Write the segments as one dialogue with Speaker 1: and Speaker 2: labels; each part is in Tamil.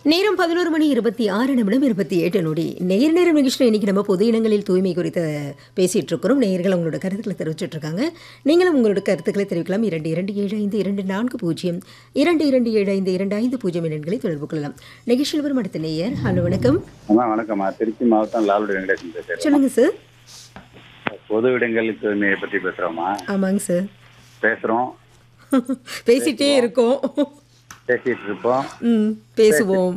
Speaker 1: நேரம் பதினோரு மணி இருபத்தி ஆறு நிமிடம் இருபத்தி எட்டு நொடி நேர் நேரம் நிகழ்ச்சியில் இன்னைக்கு நம்ம பொது இடங்களில் தூய்மை குறித்து பேசிட்டு இருக்கிறோம் நேயர்கள் உங்களோட கருத்துக்களை தெரிவிச்சிட்டு இருக்காங்க நீங்களும் உங்களோட கருத்துக்களை தெரிவிக்கலாம் இரண்டு இரண்டு ஏழு ஐந்து இரண்டு நான்கு பூஜ்ஜியம் இரண்டு இரண்டு ஏழு ஐந்து இரண்டு ஐந்து பூஜ்ஜியம் எண்களை தொடர்பு கொள்ளலாம் நிகழ்ச்சியில் வரும் அடுத்த நேயர் ஹலோ வணக்கம்
Speaker 2: அம்மா வணக்கம்மா திருச்சி மாவட்டம் லால்குடி வெங்கடேசன் பேசுறேன்
Speaker 1: சொல்லுங்க சார்
Speaker 2: பொது இடங்களில் தூய்மையை பற்றி பேசுறோமா
Speaker 1: ஆமாங்க சார்
Speaker 2: பேசுறோம்
Speaker 1: பேசிட்டே இருக்கோம்
Speaker 2: பேசிட்டு இருப்போம்
Speaker 1: ம் பேசுவோம்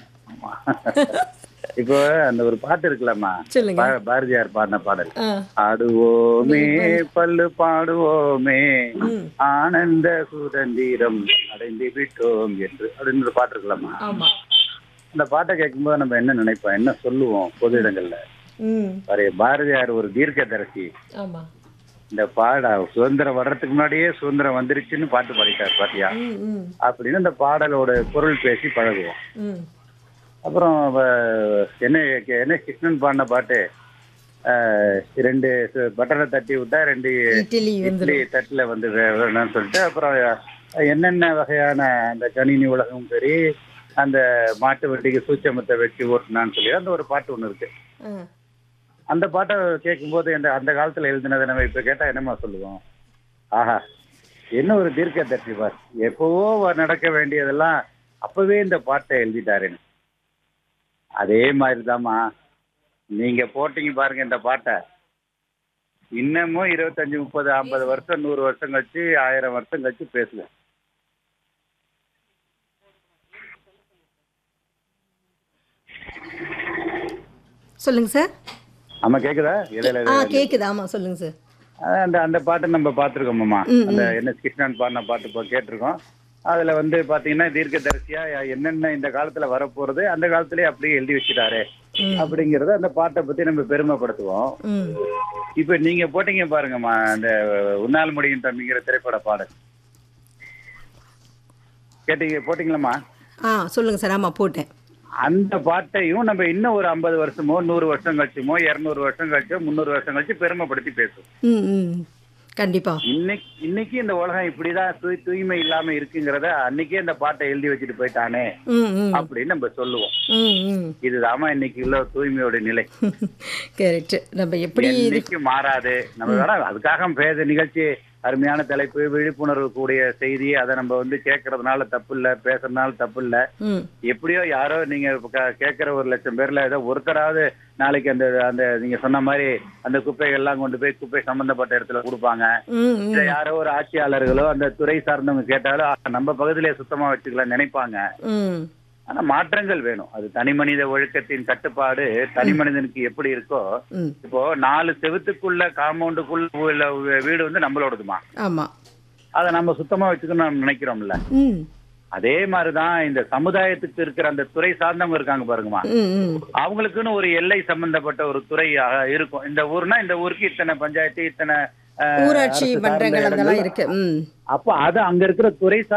Speaker 2: இப்போ அந்த ஒரு பாட்டு இருக்குல்லம்மா
Speaker 1: சொல்லுங்க
Speaker 2: பா- பாரதியார் பாடின பாடல்
Speaker 1: ஆ
Speaker 2: ஆடுவோமே பல்லு பாடுவோமே ஆனந்த சுதந்திரம் அடைந்து விட்டோம் என்று அப்படின்னு ஒரு பாட்டு இருக்குல்லம்மா
Speaker 1: ஆமா
Speaker 2: அந்த பாட்டை கேட்கும்போது நம்ம என்ன நினைப்போம் என்ன சொல்லுவோம் பொது இடங்கள்ல
Speaker 1: ம்
Speaker 2: பாரு, பாரதியார் ஒரு தீர்க்கதரிசி
Speaker 1: ஆமா
Speaker 2: இந்த பாட சுதந்திரம் வர்றதுக்கு முன்னாடியே சுதந்திரம் வந்துருச்சுன்னு பாட்டு பாடிட்டார் பாத்தியா
Speaker 1: ம் ம்
Speaker 2: அப்படின்னு அந்த பாடலோட பொருள் பேசி பழகுவோம்
Speaker 1: ம்
Speaker 2: அப்புறம் வ- என்ன என்ன கிருஷ்ணன் பாடின பாட்டு ஆஹ், ரெண்டு சு- பட்டரை தட்டி விட்டா ரெண்டு
Speaker 1: இட்லி வந்து
Speaker 2: இட்லி தட்டுல வந்து வே- வேணும்னு சொல்லிட்டு அப்புறம் என்னென்ன வகையான அந்த கணினி உலகம் சரி அந்த மாட்டு வண்டிக்கு சூச்சமத்தை வச்சு ஓட்டுனான்னு சொல்லி அந்த ஒரு பாட்டு ஒண்ணு இருக்கு
Speaker 1: ஆ
Speaker 2: அந்த பாட்டை கேட்கும்போது இந்த அந்த காலத்துல எழுதினதை நம்ம இப்ப கேட்டா என்னமா சொல்லுவோம் ஆஹா என்ன ஒரு தீர்க்க தரிசி பார் எப்பவோ வ- நடக்க வேண்டியதெல்லாம் அப்பவே இந்த பாட்டை எழுதிட்டாருன்னு அதே மாதிரிதாம்மா நீங்க போட்டீங்க பாருங்க இந்த பாட்டை இன்னமும் இருபத்தஞ்சு முப்பது ஐம்பது வருஷம் நூறு வருஷம் கழிச்சு ஆயிரம் வருஷம் கழிச்சு பேசுவோம்
Speaker 1: சொல்லுங்க சார்
Speaker 2: ஆமா கேக்குதா இடையில
Speaker 1: ஆ கேக்குது ஆமா சொல்லுங்க சார்
Speaker 2: அதான் அந்த அந்த பாட்டை நம்ம பார்த்துருக்கோம்மா
Speaker 1: ம்,
Speaker 2: அந்த என் எஸ் கிருஷ்ணன் பாடின பாட்டு இப்போ கேட்டிருக்கோம் அதுல வந்து பாத்தீங்கன்னா தீர்க்கதரிசியா என்னென்ன இந்த காலத்துல வரப்போறது அந்த காலத்திலேயே அப்படியே எழுதி வச்சுட்டாரு
Speaker 1: ம்.
Speaker 2: அப்படிங்கறத அந்த பாட்டை பத்தி நம்ம பெருமைப்படுத்துவோம்
Speaker 1: ம்
Speaker 2: இப்ப நீங்க போட்டீங்க பாருங்கம்மா அந்த உன்னால் முடியும் தம்பிங்கிற திரைப்பட பாடல் கேட்டீங்க போட்டீங்களாம்மா
Speaker 1: ஆ சொல்லுங்க சார் ஆமா போட்டேன்
Speaker 2: அந்த பாட்டையும் நம்ம இன்னும் ஒரு ஐம்பது வருஷமோ நூறு வருஷம் கழிச்சுமோ இருநூறு வருஷம் கழிச்சோ முந்நூறு வருஷம் கழிச்சு பெருமைப்படுத்தி பேசுவோம்
Speaker 1: ம் ம் கண்டிப்பா
Speaker 2: இன்னைக்கு இன்னைக்கு இந்த உலகம் இப்படிதான் தூய் தூய்மை இல்லாம இருக்குங்கிறத அன்னைக்கே இந்த பாட்டை எழுதி வச்சுட்டு போயிட்டானே
Speaker 1: ம் ம்
Speaker 2: அப்படின்னு நம்ம சொல்லுவோம்
Speaker 1: ம் ம்
Speaker 2: இதுதாம்மா இன்னைக்கு உள்ள தூய்மையோட நிலை
Speaker 1: கரெக்ட் நம்ம எப்படி இது
Speaker 2: இன்னைக்கு மாறாது நம்ம வேணா அதுக்காக பேச நிகழ்ச்சி அருமையான தலைப்பு விழிப்புணர்வு கூடிய செய்தி அதை நம்ம வந்து கேட்கறதுனால தப்பு இல்ல பேசுறதுனால தப்பு இல்ல
Speaker 1: ம்
Speaker 2: எப்படியோ யாரோ நீங்க இப்ப க- கேட்கிற ஒரு லட்சம் பேர்ல ஏதோ ஒருத்தராவது நாளைக்கு அந்த அந்த நீங்க சொன்ன மாதிரி அந்த குப்பைகள்லாம் கொண்டு போய் குப்பை சம்பந்தப்பட்ட இடத்துல கொடுப்பாங்க
Speaker 1: ம் ம்
Speaker 2: இல்ல யாரோ ஒரு ஆட்சியாளர்களோ அந்த துறை சார்ந்தவங்க கேட்டாலும் "ஆ, நம்ம பகுதியிலே சுத்தமா வச்சுக்கலாம் நினைப்பாங்க
Speaker 1: ம்
Speaker 2: ஆனா மாற்றங்கள் வேணும் அது தனி மனித ஒழுக்கத்தின் கட்டுப்பாடு தனி மனிதனுக்கு எப்படி இருக்கோ
Speaker 1: ம்
Speaker 2: இப்போ நாலு செவுத்துக்குள்ள காம்பவுண்டுக்குள்ள உள்ள வீடு வந்து நம்மளோடதுமா
Speaker 1: ஆமா
Speaker 2: அதை நம்ம சுத்தமா வச்சுக்கணும்னு நம்ம நினைக்கிறோம்ல
Speaker 1: ம்
Speaker 2: அதே மாதிரிதான் இந்த சமுதாயத்துக்கு இருக்கிற அந்த துறை சார்ந்தவங்க இருக்காங்க பாருங்கம்மா
Speaker 1: ம் ம்
Speaker 2: அவங்களுக்குன்னு ஒரு எல்லை சம்பந்தப்பட்ட ஒரு துறை அஹ், இருக்கும் இந்த ஊர்னா இந்த ஊருக்கு இத்தனை பஞ்சாயத்து இத்தனை அஹ்,
Speaker 1: ஊராட்சி
Speaker 2: அரசு சார்ந்த
Speaker 1: மன்றங்கள் அதெல்லாம்
Speaker 2: இடங்கள்.
Speaker 1: இருக்கு ம்
Speaker 2: அப்ப அது அங்க இருக்கிற துறை